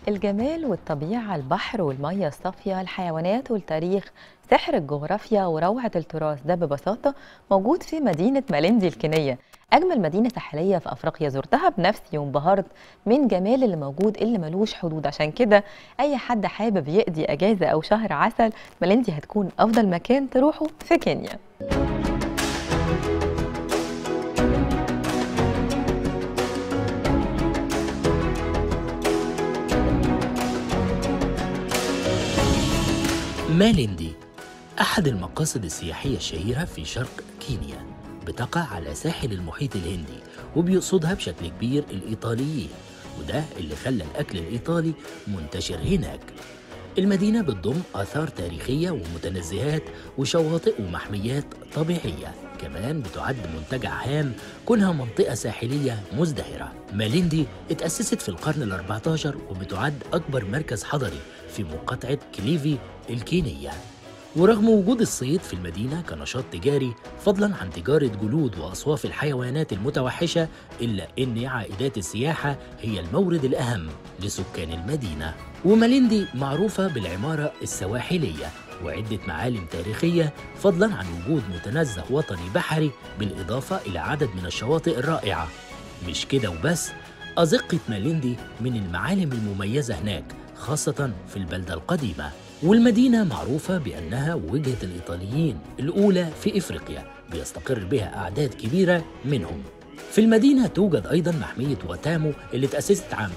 الجمال والطبيعة البحر والمية الصافية الحيوانات والتاريخ سحر الجغرافيا وروعة التراث ده ببساطة موجود في مدينة مالينزي الكينية أجمل مدينة ساحلية في أفريقيا زرتها بنفسي وانبهرت من جمال اللي موجود اللي ملوش حدود عشان كده أي حد حابب يقضي أجازة أو شهر عسل مالينزي هتكون أفضل مكان تروحه في كينيا ماليندي أحد المقاصد السياحية الشهيرة في شرق كينيا بتقع على ساحل المحيط الهندي وبيقصدها بشكل كبير الإيطاليين وده اللي خلى الأكل الإيطالي منتشر هناك المدينة بتضم آثار تاريخية ومتنزهات وشواطئ ومحميات طبيعية كمان بتعد منتجع هام كونها منطقة ساحلية مزدهرة ماليندي اتأسست في القرن ال 14 وبتعد أكبر مركز حضري في مقاطعة كليفي الكينية ورغم وجود الصيد في المدينة كنشاط تجاري فضلا عن تجارة جلود وأصواف الحيوانات المتوحشة إلا أن عائدات السياحة هي المورد الأهم لسكان المدينة وماليندي معروفة بالعمارة السواحلية وعدة معالم تاريخية فضلا عن وجود متنزه وطني بحري بالإضافة إلى عدد من الشواطئ الرائعة مش كده وبس أزقة ماليندي من المعالم المميزة هناك خاصة في البلدة القديمة والمدينة معروفة بأنها وجهة الإيطاليين الأولى في إفريقيا بيستقر بها أعداد كبيرة منهم في المدينة توجد أيضا محمية واتامو اللي تأسست عام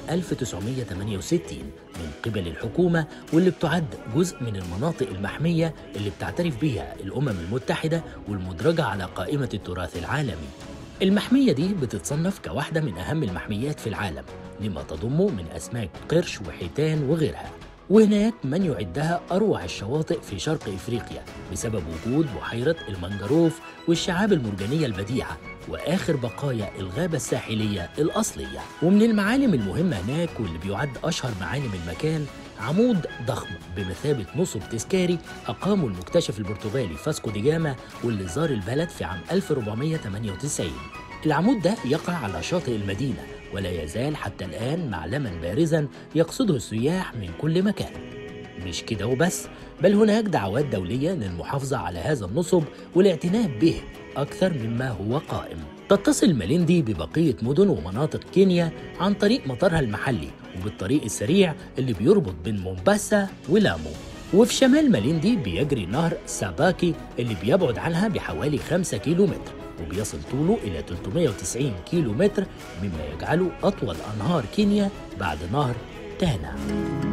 1968 من قبل الحكومة واللي بتعد جزء من المناطق المحمية اللي بتعترف بها الأمم المتحدة والمدرجة على قائمة التراث العالمي المحمية دي بتتصنف كواحدة من أهم المحميات في العالم لما تضمه من أسماك قرش وحيتان وغيرها وهناك من يعدها أروع الشواطئ في شرق إفريقيا بسبب وجود بحيرة المنجروف والشعاب المرجانية البديعة وآخر بقايا الغابة الساحلية الأصلية ومن المعالم المهمة هناك واللي بيعد أشهر معالم المكان عمود ضخم بمثابة نصب تذكاري أقامه المكتشف البرتغالي فاسكو دي جاما واللي زار البلد في عام 1498 العمود ده يقع على شاطئ المدينة ولا يزال حتى الآن معلما بارزا يقصده السياح من كل مكان مش كده وبس بل هناك دعوات دولية للمحافظة على هذا النصب والاعتناء به أكثر مما هو قائم تتصل ماليندي ببقية مدن ومناطق كينيا عن طريق مطارها المحلي وبالطريق السريع اللي بيربط بين مومباسا ولامو وفي شمال ماليندي بيجري نهر ساباكي اللي بيبعد عنها بحوالي 5 كيلو متر وبيصل طوله إلى 390 كيلو متر مما يجعله أطول أنهار كينيا بعد نهر تانا